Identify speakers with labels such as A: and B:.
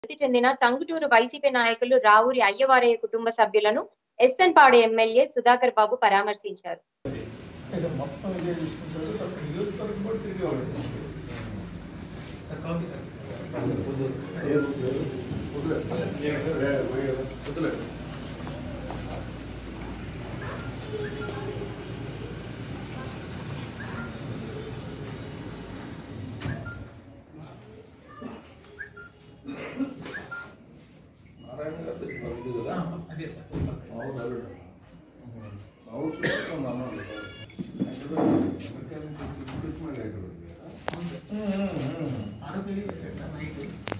A: మృతి చెందిన టంగుటూరు వైసీపీ నాయకులు రావూరి అయ్యవారయ్య కుటుంబ సభ్యులను ఎస్ఎన్ పాడు ఎమ్మెల్యే సుధాకర్ బాబు పరామర్శించారు
B: ఇది మొత్తం ఇదే తీసుకుంటారు అక్కడ యూత్ తరఫు కూడా తిరిగేవాడు నారాయణ గారు తెలియదు కదా
C: అదే సార్
B: అవును అల్లుడు అవును చూసుకున్నాను అన్నాడు
C: ఆరోగ్యం వచ్చాడు సార్ నైట్